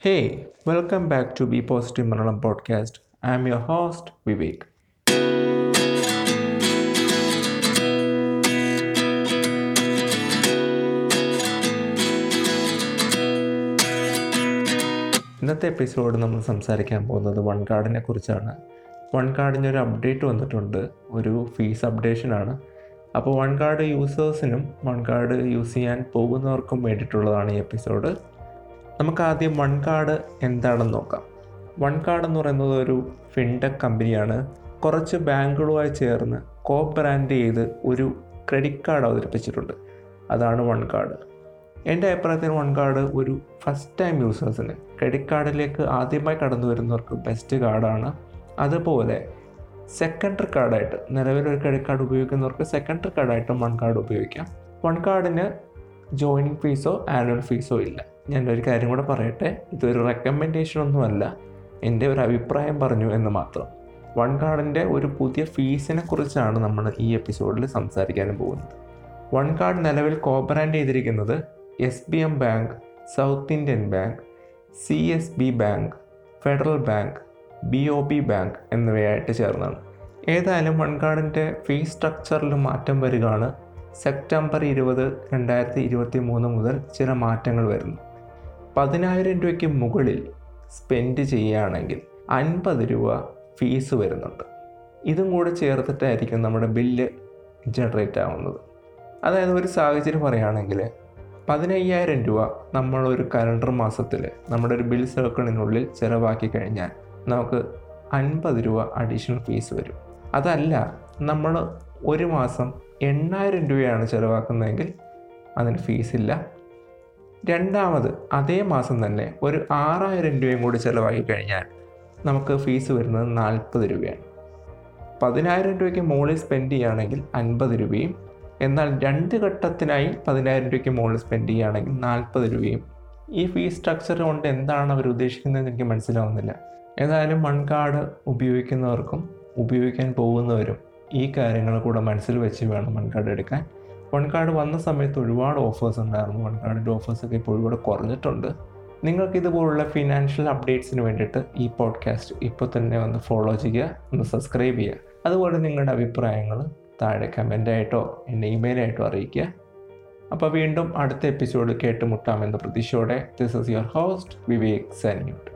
Hey, welcome back to Be Positive Malayalam podcast. I am your host, Vivek. ഇന്നത്തെ episode നമ്മൾ സംസാരിക്കാൻ പോകുന്നത് one കാർഡിനെ കുറിച്ചാണ് വൺ കാർഡിന് ഒരു അപ്ഡേറ്റ് വന്നിട്ടുണ്ട് ഒരു ഫീസ് അപ്ഡേഷനാണ് അപ്പോൾ വൺ കാർഡ് യൂസേഴ്സിനും വൺ കാർഡ് യൂസ് ചെയ്യാൻ പോകുന്നവർക്കും വേണ്ടിയിട്ടുള്ളതാണ് ഈ എപ്പിസോഡ് നമുക്ക് ആദ്യം വൺ കാർഡ് എന്താണെന്ന് നോക്കാം വൺ കാർഡ് എന്ന് പറയുന്നത് ഒരു ഫിൻടെക് കമ്പനിയാണ് കുറച്ച് ബാങ്കുകളുമായി ചേർന്ന് കോ ബ്രാൻഡ് ചെയ്ത് ഒരു ക്രെഡിറ്റ് കാർഡ് അവതരിപ്പിച്ചിട്ടുണ്ട് അതാണ് വൺ കാർഡ് എൻ്റെ അഭിപ്രായത്തിൽ വൺ കാർഡ് ഒരു ഫസ്റ്റ് ടൈം യൂസേഴ്സിന് ക്രെഡിറ്റ് കാർഡിലേക്ക് ആദ്യമായി കടന്നു വരുന്നവർക്ക് ബെസ്റ്റ് കാർഡാണ് അതുപോലെ സെക്കൻഡറി കാർഡായിട്ട് നിലവിലൊരു ക്രെഡിറ്റ് കാർഡ് ഉപയോഗിക്കുന്നവർക്ക് സെക്കൻഡറി കാർഡായിട്ടും വൺ കാർഡ് ഉപയോഗിക്കാം വൺ കാർഡിന് ജോയിനിങ് ഫീസോ ആനുവൽ ഫീസോ ഇല്ല ഞാൻ ഒരു കാര്യം കൂടെ പറയട്ടെ ഇതൊരു റെക്കമെൻഡേഷൻ ഒന്നുമല്ല എൻ്റെ ഒരു അഭിപ്രായം പറഞ്ഞു എന്ന് മാത്രം വൺ കാർഡിൻ്റെ ഒരു പുതിയ ഫീസിനെ കുറിച്ചാണ് നമ്മൾ ഈ എപ്പിസോഡിൽ സംസാരിക്കാനും പോകുന്നത് വൺ കാർഡ് നിലവിൽ കോബ്രാൻഡ് ചെയ്തിരിക്കുന്നത് S B M bank South Indian bank C S B bank federal bank B O B bank എന്നിവയായിട്ട് ചേർന്നാണ് ഏതായാലും വൺ കാർഡിൻ്റെ ഫീസ് സ്ട്രക്ചറിൽ മാറ്റം വരികയാണ് സെപ്റ്റംബർ ഇരുപത് രണ്ടായിരത്തി ഇരുപത്തി മൂന്ന് മുതൽ ചില മാറ്റങ്ങൾ വരുന്നു പതിനായിരം രൂപയ്ക്ക് മുകളിൽ സ്പെൻഡ് ചെയ്യുകയാണെങ്കിൽ അൻപത് രൂപ ഫീസ് വരുന്നുണ്ട് ഇതും കൂടെ ചേർത്തിട്ടായിരിക്കും നമ്മുടെ ബില്ല് ജനറേറ്റ് ആവുന്നത് അതായത് ഒരു സാഹചര്യം പറയുകയാണെങ്കിൽ പതിനയ്യായിരം രൂപ നമ്മളൊരു കലണ്ടർ മാസത്തിൽ നമ്മുടെ ഒരു ബിൽ സർക്കിളിനുള്ളിൽ ചിലവാക്കി കഴിഞ്ഞാൽ നമുക്ക് അൻപത് രൂപ അഡീഷണൽ ഫീസ് വരും അതല്ല നമ്മൾ ഒരു മാസം എണ്ണായിരം രൂപയാണ് ചിലവാക്കുന്നതെങ്കിൽ അതിന് ഫീസില്ല രണ്ടാമത് അതേ മാസം തന്നെ ഒരു ആറായിരം രൂപയും കൂടി ചിലവാക്കി കഴിഞ്ഞാൽ നമുക്ക് ഫീസ് വരുന്നത് നാൽപ്പത് രൂപയാണ് പതിനായിരം രൂപയ്ക്ക് മുകളിൽ സ്പെൻഡ് ചെയ്യുകയാണെങ്കിൽ അൻപത് രൂപയും എന്നാൽ രണ്ട് ഘട്ടത്തിനായി പതിനായിരം രൂപയ്ക്ക് മുകളിൽ സ്പെൻഡ് ചെയ്യുകയാണെങ്കിൽ നാൽപ്പത് രൂപയും ഈ ഫീസ് സ്ട്രക്ചർ കൊണ്ട് എന്താണ് അവർ ഉദ്ദേശിക്കുന്നതെന്ന് എനിക്ക് മനസ്സിലാവുന്നില്ല ഏതായാലും വൺ കാർഡ് ഉപയോഗിക്കുന്നവർക്കും ഉപയോഗിക്കാൻ പോകുന്നവരും ഈ കാര്യങ്ങൾ കൂടെ മനസ്സിൽ വെച്ച് വേണം വൺ കാർഡ് എടുക്കാൻ വൺ കാർഡ് വന്ന സമയത്ത് ഒരുപാട് ഓഫേഴ്സ് ഉണ്ടായിരുന്നു വൺ കാർഡിൻ്റെ ഓഫേഴ്സൊക്കെ ഇപ്പോൾ ഒരുപാട് കുറഞ്ഞിട്ടുണ്ട് നിങ്ങൾക്ക് ഇതുപോലുള്ള ഫിനാൻഷ്യൽ അപ്ഡേറ്റ്സിന് വേണ്ടിയിട്ട് ഈ പോഡ്കാസ്റ്റ് ഇപ്പോൾ തന്നെ ഒന്ന് ഫോളോ ചെയ്യുക ഒന്ന് സബ്സ്ക്രൈബ് ചെയ്യുക അതുപോലെ നിങ്ങളുടെ അഭിപ്രായങ്ങൾ താഴെ കമൻ്റായിട്ടോ എന്നെ ഇമെയിലായിട്ടോ അറിയിക്കുക അപ്പോൾ വീണ്ടും അടുത്ത എപ്പിസോഡ് കേട്ടുമുട്ടാമെന്ന പ്രതീക്ഷയോടെ this is your host Vivek സന്യൂട്ട്